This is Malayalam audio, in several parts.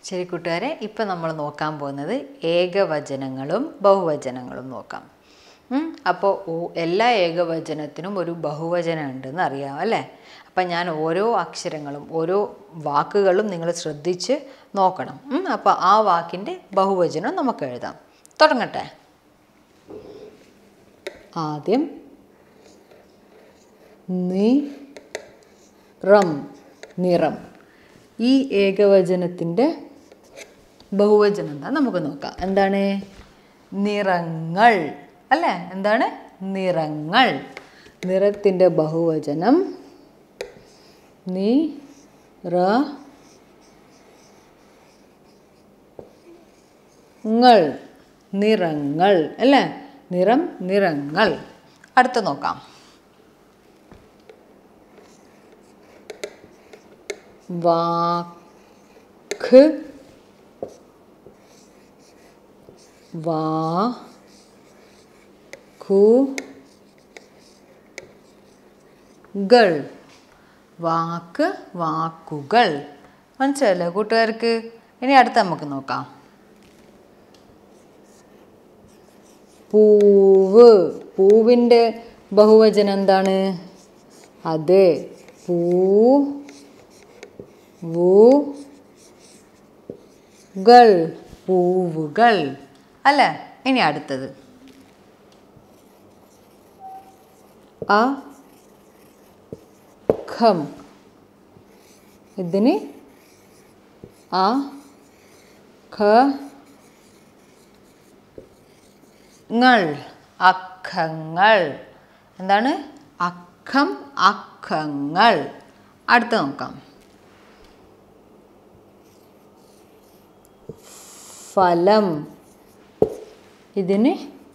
ശരി കൂട്ടുകാരെ ഇപ്പം നമ്മൾ നോക്കാൻ പോകുന്നത് ഏകവചനങ്ങളും ബഹുവചനങ്ങളും നോക്കാം അപ്പോൾ എല്ലാ ഏകവചനത്തിനും ഒരു ബഹുവചനം ഉണ്ടെന്ന് അറിയാം അല്ലേ അപ്പം ഞാൻ ഓരോ അക്ഷരങ്ങളും ഓരോ വാക്കുകളും നിങ്ങൾ ശ്രദ്ധിച്ച് നോക്കണം അപ്പോൾ ആ വാക്കിൻ്റെ ബഹുവചനം നമുക്ക് എഴുതാം തുടങ്ങട്ടെ ആദ്യം നിറം നിറം ഈ ഏകവചനത്തിൻ്റെ ബഹുവചനം എന്താ നമുക്ക് നോക്കാം എന്താണ് നിറങ്ങൾ അല്ലേ എന്താണ് നിറങ്ങൾ നിറത്തിൻ്റെ ബഹുവചനം നി റ ങ്ങൾ നിറങ്ങൾ അല്ലേ നിറം നിറങ്ങൾ അടുത്ത നോക്കാം വാക്ക് വാ കു കൾ വാക്ക് വാക്കുകൾ മനസ്സിലല്ലേ കൂട്ടുകാർക്ക് ഇനി അടുത്ത നമുക്ക് നോക്കാം പൂവ് പൂവിൻ്റെ ബഹുവചനം എന്താണ് അതെ പൂ കൾ പൂവുകൾ അല്ലേ ഇനി അടുത്തത് അ ഖം ഇതിന് അ ഖ ങ്ങൾ അക്കങ്ങൾ എന്താണ് അക്കം അക്കങ്ങൾ അടുത്ത നോക്കാം ഫലം ഇതിന്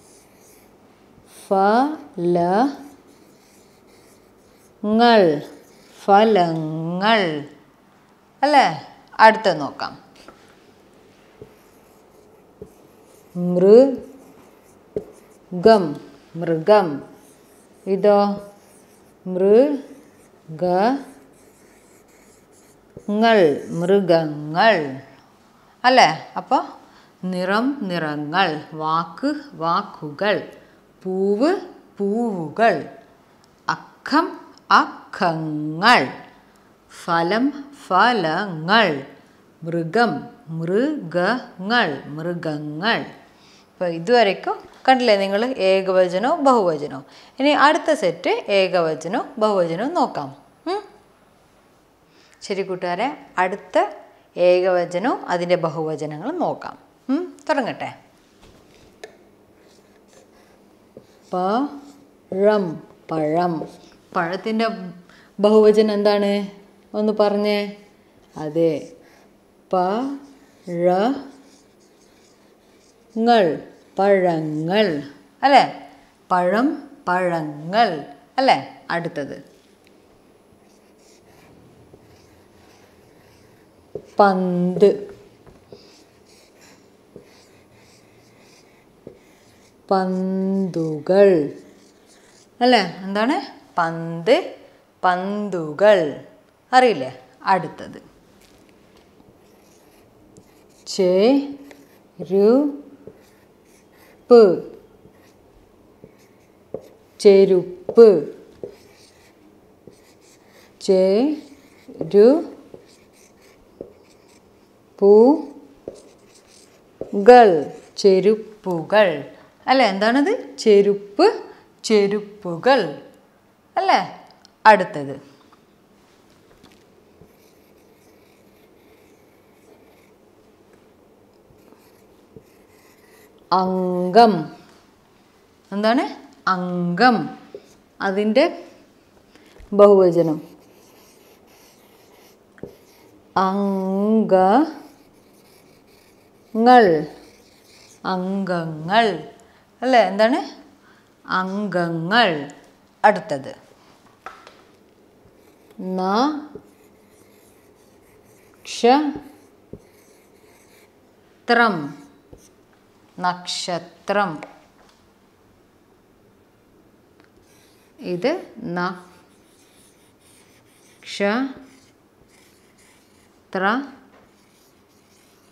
ഫലങ്ങൾ ഫലങ്ങൾ അല്ലേ അടുത്ത നോക്കാം മൃഗം മൃഗം ഇതോ മൃഗങ്ങൾ മൃഗങ്ങൾ അല്ലേ അപ്പോൾ നിറം നിറങ്ങൾ വാക്ക് വാക്കുകൾ പൂവ് പൂവുകൾ അക്കം അക്കങ്ങൾ ഫലം ഫലങ്ങൾ മൃഗം മൃഗങ്ങൾ മൃഗങ്ങൾ അപ്പോൾ ഇതുവരേക്കും കണ്ടില്ലേ നിങ്ങൾ ഏകവചനവും ബഹുവചനവും ഇനി അടുത്ത സെറ്റ് ഏകവചനവും ബഹുവചനവും നോക്കാം ശരി കൂട്ടുകാരെ അടുത്ത ഏകവചനവും അതിൻ്റെ ബഹുവചനങ്ങളും നോക്കാം തുടങ്ങട്ടെ പഴം പഴം പഴത്തിൻ്റെ ബഹുവചനം എന്താണ് ഒന്ന് പറഞ്ഞേ അതെ പഴങ്ങൾ പഴങ്ങൾ അല്ലേ പഴം പഴങ്ങൾ അല്ലേ അടുത്തത് പന്ത് പന്തുകൾ അല്ലേ എന്താണ് പന്ത് പന്തുകൾ അറിയില്ലേ അടുത്തത് ചെരുപ്പ് ചെരുപ്പ് ചെരു പൂകൾ ചെരുപ്പുകൾ അല്ലേ എന്താണത് ചെരുപ്പ് ചെരുപ്പുകൾ അല്ലേ അടുത്തത് അംഗം എന്താണ് അംഗം അതിൻ്റെ ബഹുവചനം അംഗങ്ങൾ അംഗങ്ങൾ അല്ലേ എന്താണ് അംഗങ്ങൾ അടുത്തത് നക്ഷത്രം നക്ഷത്രം ഇത് നക്ഷത്ര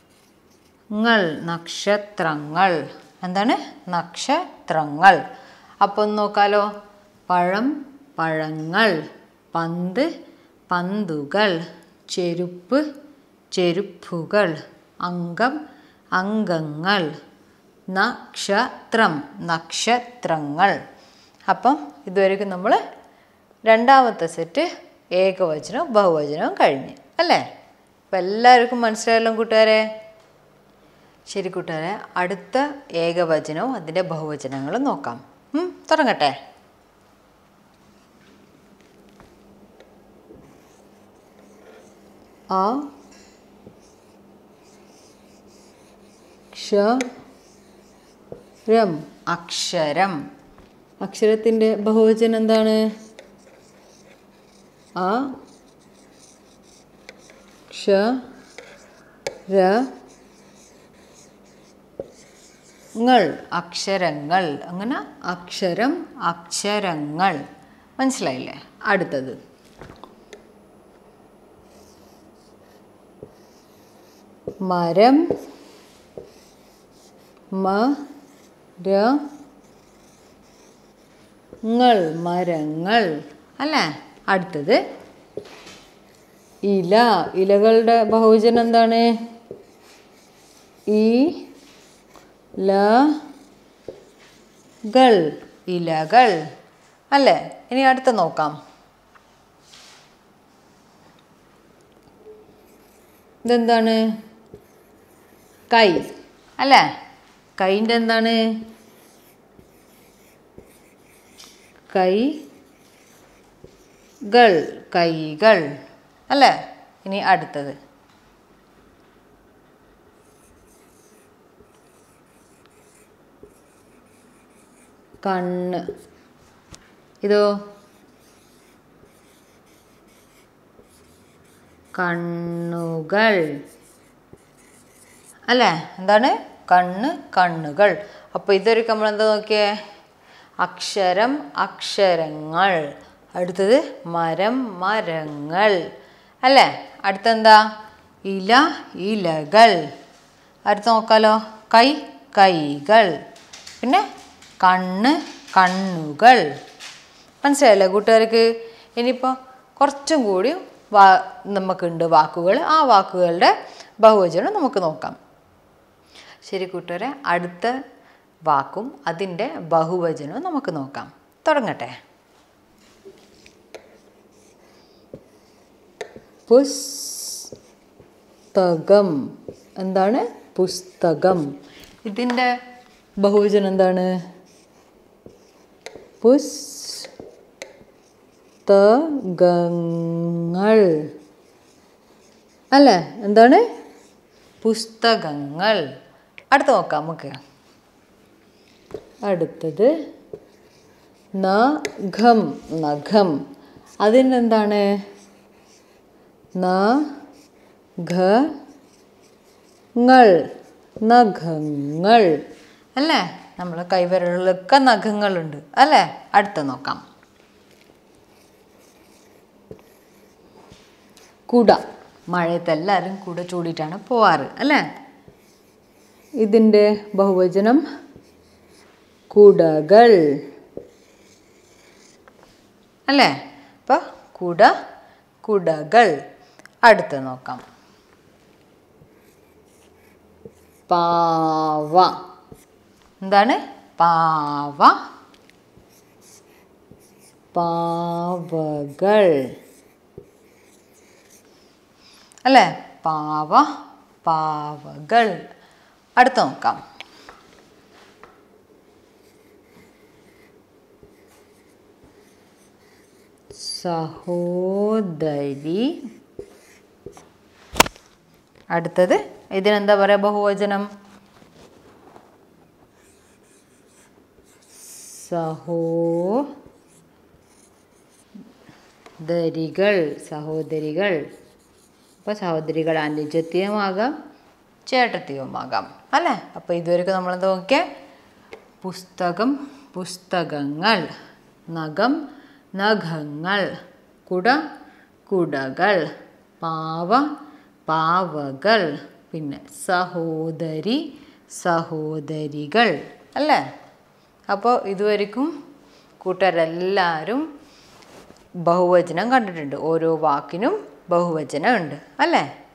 ങ്ങൾ നക്ഷത്രങ്ങൾ എന്താണ് നക്ഷത്രങ്ങൾ അപ്പോൾ ഒന്ന് നോക്കാലോ പഴം പഴങ്ങൾ പന്ത് പന്തുകൾ ചെരുപ്പ് ചെരുപ്പുകൾ അംഗം അംഗങ്ങൾ നക്ഷത്രം നക്ഷത്രങ്ങൾ അപ്പം ഇതുവരെയ്ക്കും നമ്മൾ രണ്ടാമത്തെ സെറ്റ് ഏകവചനവും ബഹുവചനവും കഴിഞ്ഞ് അല്ലേ അപ്പം എല്ലാവർക്കും മനസ്സിലായല്ലോ കൂട്ടുകാരെ ശരി കൂട്ടുകാരെ അടുത്ത ഏകവചനവും അതിൻ്റെ ബഹുവചനങ്ങളും നോക്കാം ഉം, തുടങ്ങട്ടെ ആ ക്ഷരം അക്ഷരം അക്ഷരത്തിൻ്റെ ബഹുവചനം എന്താണ് ആ ക്ഷ ര ങ്ങൾ അക്ഷരങ്ങൾ അങ്ങനെ അക്ഷരം അക്ഷരങ്ങൾ മനസ്സിലായില്ലേ അടുത്തത് മരം മ ര ങ്ങൾ മരങ്ങൾ അല്ലേ അടുത്തത് ഇല ഇലകളുടെ ബഹുവചനം എന്താണ് ഈ ല കൾ ഇലകൾ അല്ലേ ഇനി അടുത്ത നോക്കാം ഇതെന്താണ് കൈ അല്ലേ കൈൻ്റെ എന്താണ് കൈ കൾ കൈകൾ അല്ലേ ഇനി അടുത്തത് കണ്ണ് ഇതോ കണ്ണുകൾ അല്ലേ എന്താണ് കണ്ണ് കണ്ണുകൾ അപ്പോൾ ഇതൊരു നമ്മൾ എന്താ നോക്കിയേ അക്ഷരം അക്ഷരങ്ങൾ അടുത്തത് മരം മരങ്ങൾ അല്ലേ അടുത്തെന്താ ഇല ഇലകൾ അടുത്ത് നോക്കാലോ കൈ കൈകൾ പിന്നെ കണ്ണ് കണ്ണുകൾ മനസ്സിലായല്ലേ കൂട്ടുകാർക്ക് ഇനിയിപ്പോൾ കുറച്ചും കൂടി വാ നമുക്കുണ്ട് വാക്കുകൾ ആ വാക്കുകളുടെ ബഹുവചനം നമുക്ക് നോക്കാം ശരി കൂട്ടുകാരെ അടുത്ത വാക്കും അതിൻ്റെ ബഹുവചനവും നമുക്ക് നോക്കാം തുടങ്ങട്ടെ പുസ്തകം എന്താണ് പുസ്തകം ഇതിൻ്റെ ബഹുവചനം എന്താണ് പുസ്തകങ്ങൾ അല്ലേ എന്താണ് പുസ്തകങ്ങൾ അടുത്ത് നോക്കാം നമുക്ക് അടുത്തത് നഖം നഖം അതിനെന്താണ് നഖങ്ങൾ നഖങ്ങൾ അല്ലേ നമ്മൾ കൈവിരലിലൊക്കെ നഖങ്ങളുണ്ട് അല്ലേ അടുത്ത നോക്കാം കുട മഴയത്ത് എല്ലാവരും കുട ചൂടിയിട്ടാണ് പോവാറ് അല്ലേ ഇതിൻ്റെ ബഹുവചനം കുടകൾ അല്ലേ അപ്പോൾ കുട കുടകൾ അടുത്ത് നോക്കാം പാവ എന്താണ് പാവ പാവകൾ അല്ലേ പാവ പാവകൾ അടുത്ത് നോക്കാം സഹോദരി അടുത്തത് ഇതിനെന്താ പറയുക ബഹുവചനം സഹോദരികൾ സഹോദരികൾ അപ്പോൾ സഹോദരികൾ അനുജത്യമാകാം ചേട്ടത്തിയുമാകാം അല്ലേ അപ്പോൾ ഇതുവരെയൊക്കെ നമ്മളെന്താ നോക്കിയേ പുസ്തകം പുസ്തകങ്ങൾ നഖം നഖങ്ങൾ കുട കുടകൾ പാവ പാവകൾ പിന്നെ സഹോദരി സഹോദരികൾ അല്ലേ അപ്പോൾ ഇതുവരെക്കും കൂട്ടുകാരെല്ലാവരും ബഹുവചനം കണ്ടിട്ടുണ്ട് ഓരോ വാക്കിനും ബഹുവചനം ഉണ്ട് അല്ലേ